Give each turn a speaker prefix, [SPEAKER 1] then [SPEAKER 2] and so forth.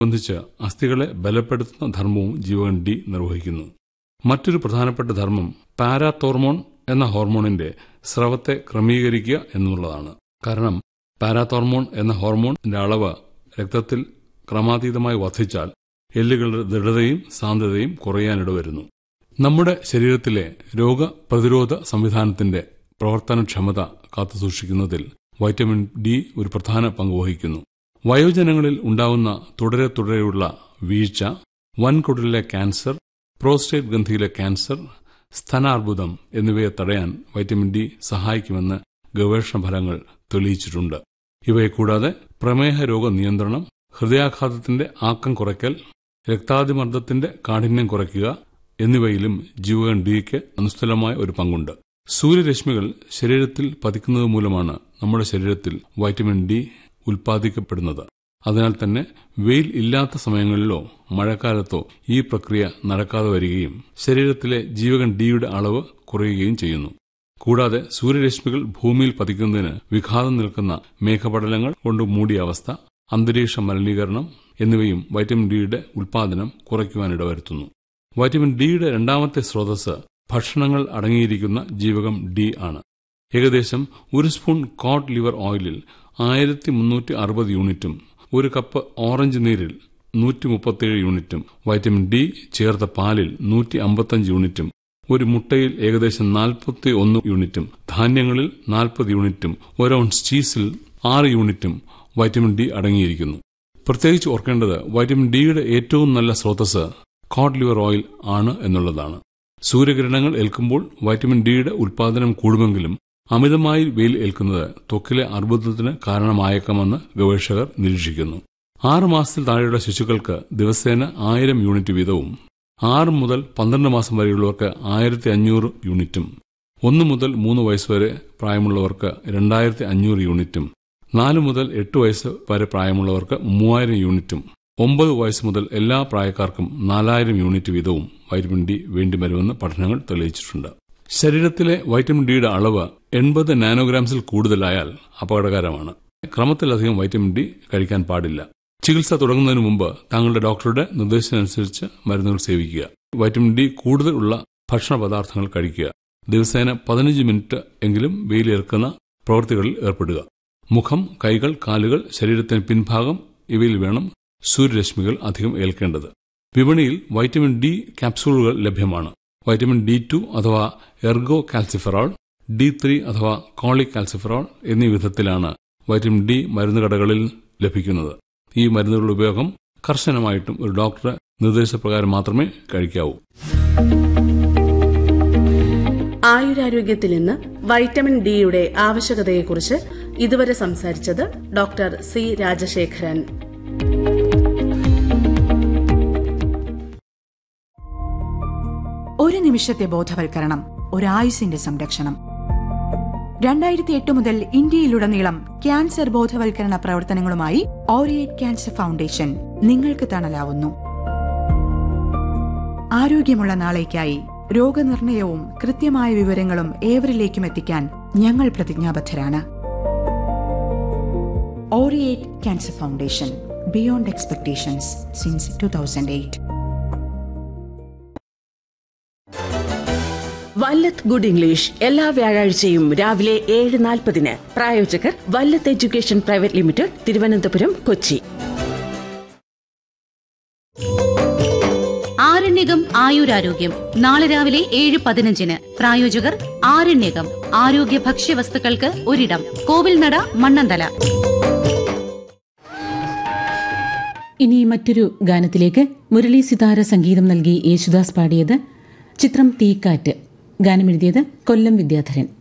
[SPEAKER 1] ബന്ധിച്ച് അസ്ഥികളെ ബലപ്പെടുത്തുന്ന ധർമ്മവും ജീവകൻ ഡി നിർവഹിക്കുന്നു മറ്റൊരു പ്രധാനപ്പെട്ട ധർമ്മം പാരാത്തോർമോൺ എന്ന ഹോർമോണിന്റെ സ്രവത്തെ ക്രമീകരിക്കുക എന്നുള്ളതാണ് കാരണം പാരാത്തോർമോൺ എന്ന ഹോർമോണിന്റെ അളവ് രക്തത്തിൽ ക്രമാതീതമായി വർദ്ധിച്ചാൽ എല്ലുകളുടെ ദൃഢതയും സാന്ദ്രതയും കുറയാനിടവരുന്നു നമ്മുടെ ശരീരത്തിലെ രോഗപ്രതിരോധ സംവിധാനത്തിന്റെ പ്രവർത്തനക്ഷമത കാത്തുസൂക്ഷിക്കുന്നതിൽ വൈറ്റമിൻ ഡി ഒരു പ്രധാന പങ്ക് വഹിക്കുന്നു വയോജനങ്ങളിൽ ഉണ്ടാകുന്ന തുടരെ തുടരെയുള്ള വീഴ്ച വൻകുടലിലെ ക്യാൻസർ പ്രോസ്റ്റേറ്റ് ഗ്രന്ഥിയിലെ ക്യാൻസർ സ്തനാർബുദം എന്നിവയെ തടയാൻ വൈറ്റമിൻ ഡി സഹായിക്കുമെന്ന് ഗവേഷണ ഫലങ്ങൾ തെളിയിച്ചിട്ടുണ്ട് ഇവയെ കൂടാതെ പ്രമേഹ രോഗ നിയന്ത്രണം ഹൃദയാഘാതത്തിന്റെ ആക്കം കുറയ്ക്കൽ രക്താതിമർദ്ദത്തിന്റെ കാഠിന്യം കുറയ്ക്കുക എന്നിവയിലും ജീവകൻ ഡിക്ക് അനുസ്ഥലമായ ഒരു പങ്കുണ്ട് സൂര്യരശ്മികൾ ശരീരത്തിൽ പതിക്കുന്നത് മൂലമാണ് നമ്മുടെ ശരീരത്തിൽ വൈറ്റമിൻ ഡി ഉൽപ്പാദിക്കപ്പെടുന്നത് അതിനാൽ തന്നെ വെയിൽ ഇല്ലാത്ത സമയങ്ങളിലോ മഴക്കാലത്തോ ഈ പ്രക്രിയ നടക്കാതെ വരികയും ശരീരത്തിലെ ജീവകൻ ഡിയുടെ അളവ് കുറയുകയും ചെയ്യുന്നു കൂടാതെ സൂര്യരശ്മികൾ ഭൂമിയിൽ പതിക്കുന്നതിന് വിഘാതം നിൽക്കുന്ന മേഘപടലങ്ങൾ കൊണ്ട് മൂടിയ അവസ്ഥ അന്തരീക്ഷ മലിനീകരണം എന്നിവയും വൈറ്റമിൻ ഡിയുടെ ഉൽപാദനം കുറയ്ക്കുവാനിടവരുത്തുന്നു വൈറ്റമിൻ ഡിയുടെ രണ്ടാമത്തെ സ്രോതസ് ഭക്ഷണങ്ങൾ അടങ്ങിയിരിക്കുന്ന ജീവകം ഡി ആണ് ഏകദേശം ഒരു സ്പൂൺ കോഡ് ലിവർ ഓയിലിൽ ആയിരത്തി മുന്നൂറ്റി അറുപത് യൂണിറ്റും ഒരു കപ്പ് ഓറഞ്ച് നീരിൽ നൂറ്റി മുപ്പത്തിയേഴ് യൂണിറ്റും വൈറ്റമിൻ ഡി ചേർത്ത പാലിൽ നൂറ്റി അമ്പത്തഞ്ച് യൂണിറ്റും ഒരു മുട്ടയിൽ ഏകദേശം നാൽപ്പത്തി ഒന്ന് യൂണിറ്റും ധാന്യങ്ങളിൽ നാൽപ്പത് യൂണിറ്റും ഒരു ഔൺസ് ചീസിൽ ആറ് യൂണിറ്റും വൈറ്റമിൻ ഡി അടങ്ങിയിരിക്കുന്നു പ്രത്യേകിച്ച് ഓർക്കേണ്ടത് വൈറ്റമിൻ ഡിയുടെ ഏറ്റവും നല്ല സ്രോതസ് കോഡ് ലിവർ ഓയിൽ ആണ് എന്നുള്ളതാണ് സൂര്യകിരണങ്ങൾ ഏൽക്കുമ്പോൾ വൈറ്റമിൻ ഡിയുടെ ഉൽപാദനം കൂടുമെങ്കിലും അമിതമായി വെയിൽ ഏൽക്കുന്നത് ത്വക്കിലെ അർബുദത്തിന് കാരണമായേക്കാമെന്ന് ഗവേഷകർ നിരീക്ഷിക്കുന്നു ആറ് മാസത്തിൽ താഴെയുള്ള ശിശുക്കൾക്ക് ദിവസേന ആയിരം യൂണിറ്റ് വീതവും ആറ് മുതൽ പന്ത്രണ്ട് മാസം വരെയുള്ളവർക്ക് ആയിരത്തി അഞ്ഞൂറ് യൂണിറ്റും ഒന്ന് മുതൽ മൂന്ന് വയസ്സ് വരെ പ്രായമുള്ളവർക്ക് രണ്ടായിരത്തി അഞ്ഞൂറ് യൂണിറ്റും നാല് മുതൽ എട്ട് വയസ്സ് വരെ പ്രായമുള്ളവർക്ക് മൂവായിരം യൂണിറ്റും ഒമ്പത് വയസ്സ് മുതൽ എല്ലാ പ്രായക്കാർക്കും നാലായിരം യൂണിറ്റ് വീതവും വൈറ്റമിൻ ഡി വേണ്ടിവരുമെന്ന് പഠനങ്ങൾ തെളിയിച്ചിട്ടുണ്ട് ശരീരത്തിലെ വൈറ്റമിൻ ഡിയുടെ അളവ് എൺപത് നാനോഗ്രാംസിൽ കൂടുതലായാൽ അപകടകരമാണ് ക്രമത്തിലധികം വൈറ്റമിൻ ഡി കഴിക്കാൻ പാടില്ല ചികിത്സ തുടങ്ങുന്നതിന് മുമ്പ് താങ്കളുടെ ഡോക്ടറുടെ നിർദ്ദേശത്തിനനുസരിച്ച് മരുന്നുകൾ സേവിക്കുക വൈറ്റമിൻ ഡി കൂടുതൽ ഉള്ള ഭക്ഷണ പദാർത്ഥങ്ങൾ കഴിക്കുക ദിവസേന പതിനഞ്ച് മിനിറ്റ് എങ്കിലും വെയിലേൽക്കുന്ന പ്രവൃത്തികളിൽ ഏർപ്പെടുക മുഖം കൈകൾ കാലുകൾ ശരീരത്തിന് പിൻഭാഗം ഇവയിൽ വേണം സൂര്യരശ്മികൾ അധികം ഏൽക്കേണ്ടത് വിപണിയിൽ വൈറ്റമിൻ ഡി ക്യാപ്സൂളുകൾ ലഭ്യമാണ് വൈറ്റമിൻ ഡി ടു അഥവാ എർഗോ കാൽസിഫറോൾ ഡി ത്രീ അഥവാ കോളിക് കാൽസിഫറോൾ എന്നീ വിധത്തിലാണ് വൈറ്റമിൻ ഡി മരുന്ന് കടകളിൽ ലഭിക്കുന്നത് ഈ മരുന്നുകളുടെ ഉപയോഗം കർശനമായിട്ടും ഒരു ഡോക്ടറുടെ നിർദ്ദേശപ്രകാരം മാത്രമേ കഴിക്കാവൂ
[SPEAKER 2] ആയുരാരോഗ്യത്തിൽ നിന്ന് വൈറ്റമിൻ ഡിയുടെ ആവശ്യകതയെക്കുറിച്ച് ഇതുവരെ സംസാരിച്ചത് ഡോക്ടർ സി രാജശേഖരൻ
[SPEAKER 3] ഒരു നിമിഷത്തെ ബോധവൽക്കരണം ഒരായുസിന്റെ സംരക്ഷണം രണ്ടായിരത്തി എട്ട് മുതൽ ഇന്ത്യയിലുടനീളം ക്യാൻസർ ബോധവൽക്കരണ പ്രവർത്തനങ്ങളുമായി ഓറിയേറ്റ് ക്യാൻസർ ഫൗണ്ടേഷൻ നിങ്ങൾക്ക് തണലാവുന്നു ആരോഗ്യമുള്ള നാളേക്കായി രോഗനിർണയവും കൃത്യമായ വിവരങ്ങളും ഏവരിലേക്കും എത്തിക്കാൻ ഞങ്ങൾ പ്രതിജ്ഞാബദ്ധരാണ് ഓറിയേറ്റ് cancer foundation beyond expectations since two thousand eight
[SPEAKER 2] Vallath good English എല്ലാ വ്യാഴാഴ്ചയും രാവിലെ ഏഴ് നാൽപ്പതിന് പ്രായോജകർ Vallath education private limited Thiruvananthapuram Kochi
[SPEAKER 4] ആരണ്യകം ആയുരാരോഗ്യം നാളെ രാവിലെ ഏഴ് പതിനഞ്ചിന് പ്രായോജകർ ആരണ്യകം ആരോഗ്യ ഭക്ഷ്യവസ്തുക്കൾക്ക് ഒരിടം കോവിൽനട മണ്ണന്തല
[SPEAKER 5] ഇനി മറ്റൊരു ഗാനത്തിലേക്ക് മുരളി സിതാര സംഗീതം നൽകി യേശുദാസ് പാടിയത് ചിത്രം തീക്കാറ്റ് ഗാനമെഴുതിയത് കൊല്ലം വിദ്യാധരൻ